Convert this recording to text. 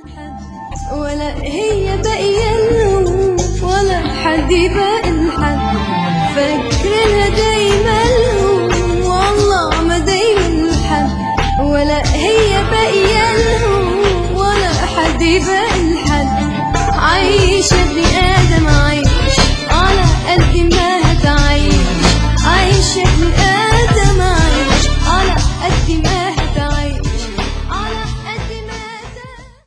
ولا هي باقية لهم ولا حد باقي لحد فاكرينها دايما لهم والله ما دايما لحد ولا هي باقية لهم ولا حد باقي